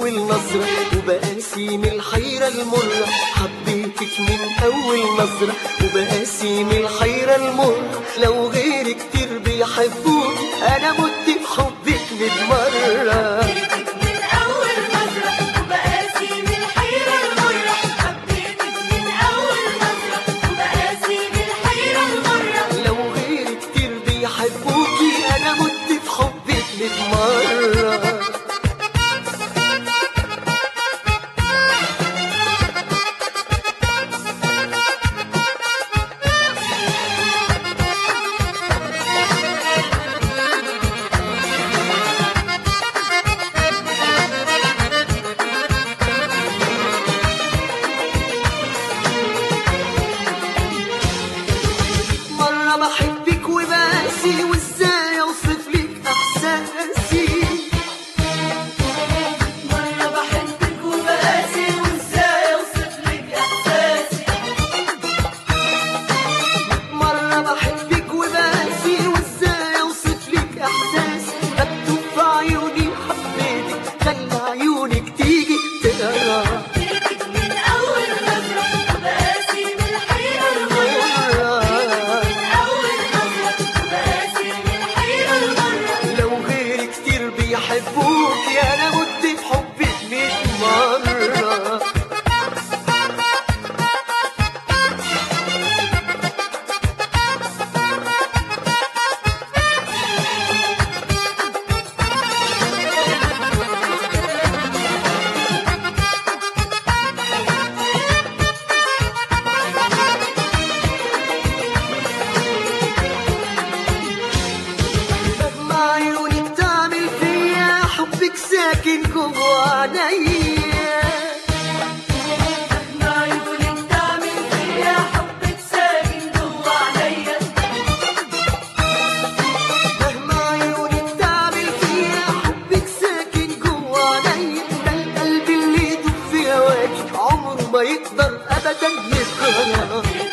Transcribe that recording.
أول نظرة وبقاسي من الحيرة المرة حبيتك من أول نظرة وبقاسي من الحيرة المرة لو غيري كتير بيحبوك أنا مت بحبك مية مرة من أول نظرة وبقاسي من الحيرة المرة حبيتك من أول نظرة وبقاسي من الحيرة المرة لو غيري كتير بيحبوكي أنا مت بحبك مية مرة مرة بحبك وباسي وازاي اوصف لك احساسي مرة بحبك وبقاسي وإزاي أوصف لك إحساسي مرة بحبك وباسي وازاي اوصف لك احساسي مكتوب في عيوني حبيتك خلى عيونك تيجي تقرا حبيتك من أول نظرة وبقاسي من الحيرة المرة من أول نظرة وبقاسي من الحيرة المرة لو غيري كتير بيحبوك يا انا مت بحبك مية مرة مهما عيونك تعمل فيا حبك ساكن جوا عينيا ما عيونك تعمل فيا حبك ساكن جوا عليا مهما عيونك تعمل فيا حبك ساكن جوا عينيا ده القلب اللي يدوب في هواك عمره ما يقدر ابدا يكره